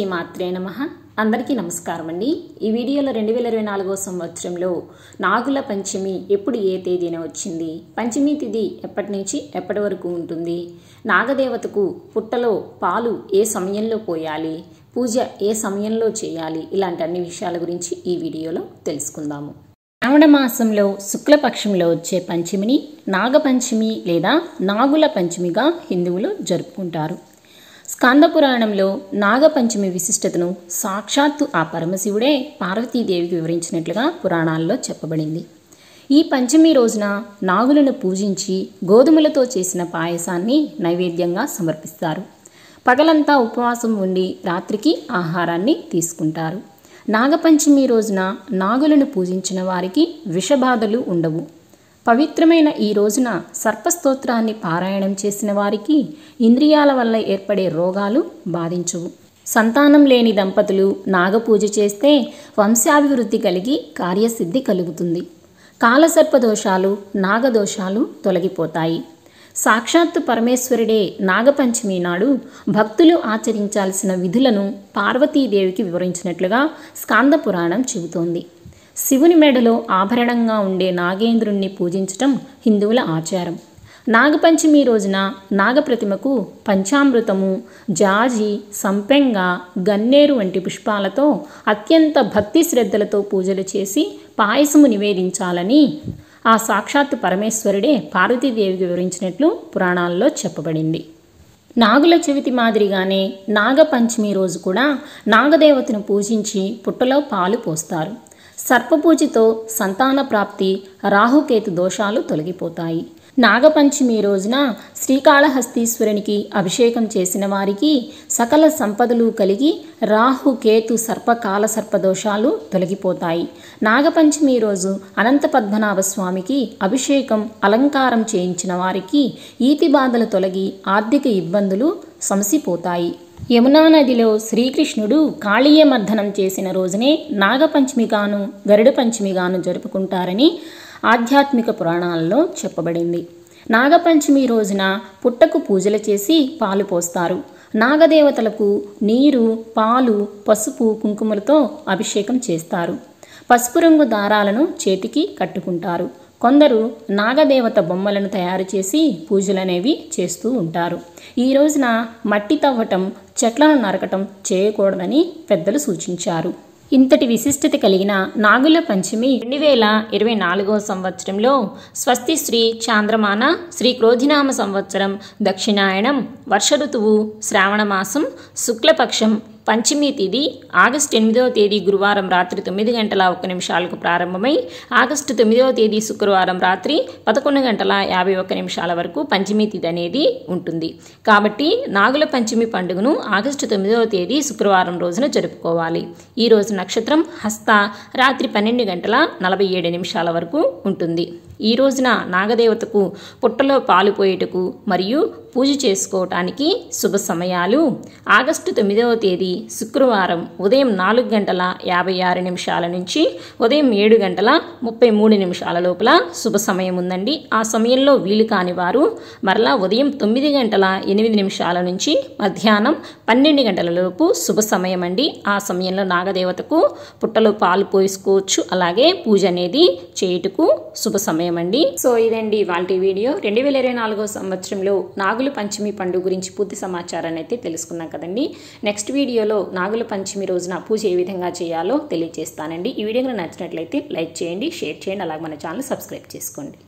శ్రీమాత్రే నమ అందరికీ నమస్కారం అండి ఈ వీడియోలో రెండు వేల ఇరవై నాలుగో సంవత్సరంలో నాగుల పంచమి ఎప్పుడు ఏ తేదీన వచ్చింది పంచమి తిథి ఎప్పటి నుంచి ఎప్పటి వరకు ఉంటుంది నాగదేవతకు పుట్టలో పాలు ఏ సమయంలో పోయాలి పూజ ఏ సమయంలో చేయాలి ఇలాంటి అన్ని విషయాల గురించి ఈ వీడియోలో తెలుసుకుందాము శ్రావణ మాసంలో శుక్లపక్షంలో వచ్చే పంచమిని నాగపంచమి లేదా నాగుల పంచమిగా హిందువులు జరుపుకుంటారు స్కంద పురాణంలో నాగపంచమి విశిష్టతను సాక్షాత్తు ఆ పరమశివుడే పార్వతీదేవికి వివరించినట్లుగా పురాణాల్లో చెప్పబడింది ఈ పంచమి రోజున నాగులను పూజించి గోధుమలతో చేసిన పాయసాన్ని నైవేద్యంగా సమర్పిస్తారు పగలంతా ఉపవాసం ఉండి రాత్రికి ఆహారాన్ని తీసుకుంటారు నాగపంచమి రోజున నాగులను పూజించిన వారికి విషబాధలు ఉండవు పవిత్రమైన ఈ రోజున సర్పస్తోత్రాన్ని పారాయణం చేసిన వారికి ఇంద్రియాల వల్ల ఏర్పడే రోగాలు బాధించవు సంతానం లేని దంపతులు నాగపూజ చేస్తే వంశాభివృద్ధి కలిగి కార్యసిద్ధి కలుగుతుంది కాలసర్ప దోషాలు నాగదోషాలు తొలగిపోతాయి సాక్షాత్తు పరమేశ్వరుడే నాగపంచమి నాడు భక్తులు ఆచరించాల్సిన విధులను పార్వతీదేవికి వివరించినట్లుగా స్కాంద పురాణం చెబుతోంది శివుని మెడలో ఆభరణంగా ఉండే నాగేంద్రుణ్ణి పూజించటం హిందువుల ఆచారం నాగపంచమి రోజున నాగప్రతిమకు పంచామృతము జాజి సంపెంగ గన్నేరు వంటి పుష్పాలతో అత్యంత భక్తి శ్రద్ధలతో పూజలు చేసి పాయసము నివేదించాలని ఆ సాక్షాత్తు పరమేశ్వరుడే పార్వతీదేవికి వివరించినట్లు పురాణాల్లో చెప్పబడింది నాగుల చవితి మాదిరిగానే నాగపంచమి రోజు కూడా నాగదేవతను పూజించి పుట్టలో పాలు పోస్తారు సర్పపూజతో సంతాన ప్రాప్తి రాహుకేతు దోషాలు తొలగిపోతాయి నాగపంచమి రోజున శ్రీకాళహస్తీశ్వరునికి అభిషేకం చేసిన వారికి సకల సంపదలు కలిగి రాహు కేతు సర్పకాల సర్పదోషాలు తొలగిపోతాయి నాగపంచమి రోజు అనంత పద్మనాభ స్వామికి అభిషేకం అలంకారం చేయించిన వారికి ఈతి బాధలు తొలగి ఆర్థిక ఇబ్బందులు సమసిపోతాయి యమునా నదిలో శ్రీకృష్ణుడు కాళీయమర్దనం చేసిన రోజునే నాగపంచమిగాను గరుడ పంచమిగాను జరుపుకుంటారని ఆధ్యాత్మిక పురాణాల్లో చెప్పబడింది నాగపంచమి రోజున పుట్టకు పూజలు చేసి పాలు పోస్తారు నాగదేవతలకు నీరు పాలు పసుపు కుంకుమలతో అభిషేకం చేస్తారు పసుపు రంగు దారాలను చేతికి కట్టుకుంటారు కొందరు నాగదేవత బొమ్మలను తయారు చేసి పూజలనేవి చేస్తూ ఉంటారు ఈ రోజున మట్టి తవ్వటం చెట్లను నరకటం చేయకూడదని పెద్దలు సూచించారు ఇంతటి విశిష్టత కలిగిన నాగుల పంచమి రెండు వేల ఇరవై నాలుగో సంవత్సరంలో స్వస్తి శ్రీ చాంద్రమాన శ్రీ క్రోధినామ సంవత్సరం దక్షిణాయనం వర్ష ఋతువు శ్రావణ మాసం శుక్లపక్షం పంచమి తేదీ ఆగస్టు ఎనిమిదవ తేదీ గురువారం రాత్రి తొమ్మిది గంటల ఒక్క నిమిషాలకు ప్రారంభమై ఆగస్టు తొమ్మిదవ తేదీ శుక్రవారం రాత్రి పదకొండు గంటల యాభై ఒక్క నిమిషాల వరకు పంచమి తిథి అనేది ఉంటుంది కాబట్టి నాగుల పంచమి పండుగను ఆగస్టు తొమ్మిదవ తేదీ శుక్రవారం రోజున జరుపుకోవాలి ఈ రోజు నక్షత్రం హస్త రాత్రి పన్నెండు గంటల నలభై ఏడు నిమిషాల వరకు ఉంటుంది ఈ రోజున నాగదేవతకు పుట్టలో పాలు పోయేటకు మరియు పూజ చేసుకోవటానికి శుభ సమయాలు ఆగస్టు తొమ్మిదవ తేదీ శుక్రవారం ఉదయం నాలుగు గంటల యాభై ఆరు నిమిషాల నుంచి ఉదయం ఏడు గంటల ముప్పై మూడు నిమిషాల లోపల శుభ సమయం ఉందండి ఆ సమయంలో వీలు కాని వారు మరలా ఉదయం తొమ్మిది గంటల ఎనిమిది నిమిషాల నుంచి మధ్యాహ్నం పన్నెండు గంటల లోపు శుభ సమయం అండి ఆ సమయంలో నాగదేవతకు పుట్టలో పాలు పోసుకోవచ్చు అలాగే పూజ అనేది చేయుటకు శుభ సమయం అండి సో ఇదండి వాళ్ళ వీడియో రెండు వేల ఇరవై నాలుగో సంవత్సరంలో నాగుల పంచమి పండుగ గురించి పూర్తి సమాచారాన్ని అయితే తెలుసుకున్నాం కదండి నెక్స్ట్ వీడియోలో నాగుల పంచమి రోజున పూజ ఏ విధంగా చేయాలో తెలియజేస్తానండి ఈ వీడియో నచ్చినట్లయితే లైక్ చేయండి షేర్ చేయండి అలాగే మన ఛానల్ సబ్స్క్రైబ్ చేసుకోండి